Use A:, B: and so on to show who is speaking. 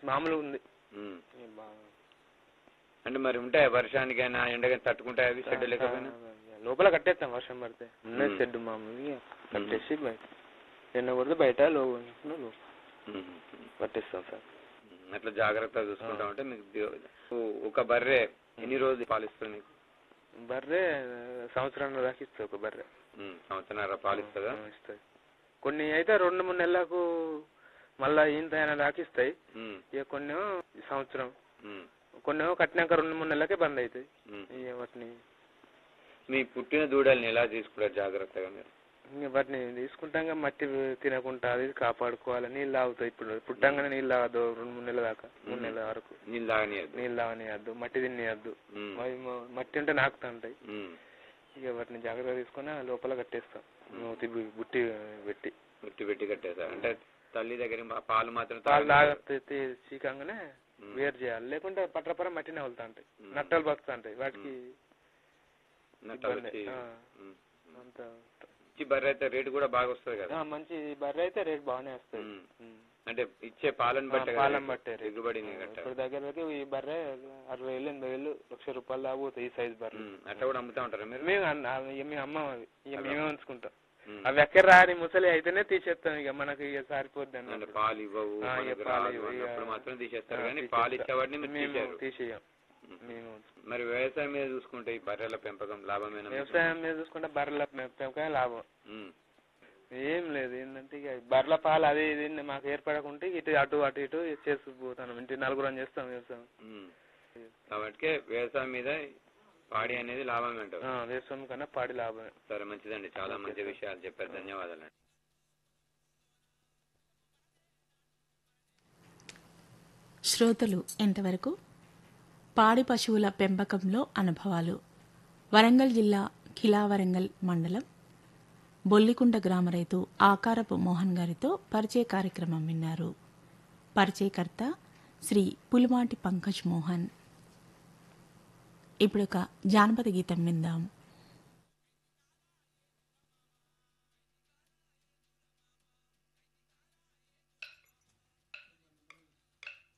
A: మామూలుగా ఉంది
B: ఉమ్.
A: ఏం బాగా
B: అంటే మరి ఉంటాయా వర్షానికైనా ఎండగా తట్టుకుంటాయి అవి షెడ్ లేకపోయినా
A: లోపల కట్టేస్తాం వర్షం పడితే ఉన్నది
B: మ్మ్.
A: షెడ్ మామూలుగా కట్టేసి బయట ఎండ కొడితే బయట లో లో
B: ఉమ్.
A: కట్టేస్తాం సార్
B: ఉమ్. అట్లా జాగ్రత్తగా చూసుకుంటా ఉంటే మీకు ది- ఒక బర్రె ఎన్ని రోజులు పాలిస్తుంది మీకు
A: బర్రె సంవత్సరం దాకా ఇస్తుంది ఒక బర్రె
B: ఉమ్. సంవత్సరాల పాలిస్తుందా
A: ఆ, ఇస్తుంది కొన్ని అయితే రెండు మూడు నెలలకు మళ్ళా ఇంత అయినా దాకా ఇస్తాయి
B: ఉమ్.
A: ఇక కొన్ని సంవత్సరం
B: ఉమ్.
A: కొన్ని కట్టినాక రెండు మూడు నెలలకే బంద్ అవుతాయి
B: ఉమ్.
A: ఇక వాటిని
B: మీ పుట్టిన దూడల్ని ఎలా తీసుకుంటారు జాగ్రత్తగా మీరు
A: ఇంక వాటిని తీసుకుంటాం కదా, మట్టి తినకుండా అది కాపాడుకోవాలి నీళ్ళు తాగుతాయి ఇప్పుడు పుట్టంగానే నీళ్ళు తాగదు రెండు మూడు నెలల దాకా మూడు నెలల వరకు
B: నీళ్ళు తాగనియద్దు
A: నీళ్ళు తాగనియద్దు మట్టి తినేయద్దు
B: ఉమ్.
A: అవి మ- మట్టి ఉంటే నాకుతా ఉంటాయి
B: ఉమ్.
A: ఇక వాటిని జాగ్రత్తగా తీసుకొని ఆ లోపల కట్టేస్తాం మూతి బు- బుట్టి పెట్టి
B: ఉట్టి పెట్టి కట్టేసారు అంటే తల్లి దగ్గర మా పాలు మాత్రం
A: పాలు
B: తాగనివ్వరు.
A: తాగ చీకంగానే
B: ఉమ్.
A: వేరు చేయాలి లేకుంటే పట్రపర మట్టినే వెళ్తా ఉంటాయి
B: ఉమ్.
A: నట్టలు బతుకుతా ఉంటాయి వాటికి
B: నట్టలు
A: ఇబ్బంది.
B: వచ్చి
A: ఆ.
B: ఉమ్.
A: అంత
B: మంచి బర్రె అయితే రేటు కూడా బాగా వస్తుంది కదా
A: ఆ, మంచి బర్రె అయితే రేట్ బాగానే వస్తాయి
B: ఉమ్.
A: ఉమ్.
B: అంటే ఇచ్చే పాలను బట్టే కదా
A: పాలం
B: రేటు.
A: బట్టే రేటు.
B: దిగుబడిని
A: ఆ,
B: గట్ట
A: ఇప్పుడు దగ్గర దగ్గర ఈ బర్రె అరవై వేలు ఎనభై వేలు లక్ష రూపాయలు దాకా పోతాయి ఈ సైజ్ బర్రె
B: ఉమ్. అట్లా కూడా అమ్ముతా ఉంటారా మీరు
A: మేము అన్న- అవి ఇక మేము అమ్మం అవి ఇక
B: అవి
A: మేమే ఉంచుకుంటాం
B: ఉమ్.
A: అవి ఎక్కడ రాని ముసలి అయితేనే తీసేస్తాం ఇక మనకి ఇక సారిపోద్ది
B: అంటే
A: అన్నట్టు.
B: పాలు ఇవ్వవు
A: ఆ, ఇక
B: మనకు
A: పాలు
B: రాదు
A: ఇవ్వవు, ఇక
B: అన్నప్పుడు మాత్రం తీసేస్తారు
A: ఆ,
B: కానీ
A: తీసేస్తాం.
B: పాలు ఇచ్చేవాడిని మీరు
A: మేము
B: తీసేయరు
A: తీసేయం
B: ఉమ్.
A: మేము ఉంచుకుంటాం.
B: మరి వ్యవసాయం మీద చూసుకుంటే ఈ బర్రెల పెంపకం లాభమేనా మీకు?
A: వ్యవసాయం మీద చూసుకుంటే బర్రెల పెంపకమే లాభం
B: ఉమ్.
A: ఏం లేదు ఏంటంటే ఇక బర్రెల పాలు అది ఇది మాకు ఏర్పడకుంటే ఇటు అటు అటు ఇటు చేసుకుపోతాను ఇంటి నలుగురం చేస్తాం వ్యవసాయం
B: ఉమ్. కాబట్టి వ్యవసాయం మీద పాడి అనేది లాభం అంటారు
A: ఆ, వ్యవసాయం కన్నా పాడి లాభమే
B: సరే మంచిదండి చాలా
A: ఓకే
B: మంచి
A: సార్.
B: విషయాలు చెప్పారు ధన్యవాదాలండి
C: శ్రోతలు ఎంతవరకు పాడి పశువుల పెంపకంలో అనుభవాలు వరంగల్ జిల్లా ఖిలావరంగల్ మండలం బొల్లికుంట గ్రామ రైతు ఆకారపు మోహన్ గారితో పరిచయ కార్యక్రమం విన్నారు పరిచయకర్త శ్రీ పులిమాటి పంకజ్ మోహన్ ఇప్పుడొక జానపద గీతం విందాం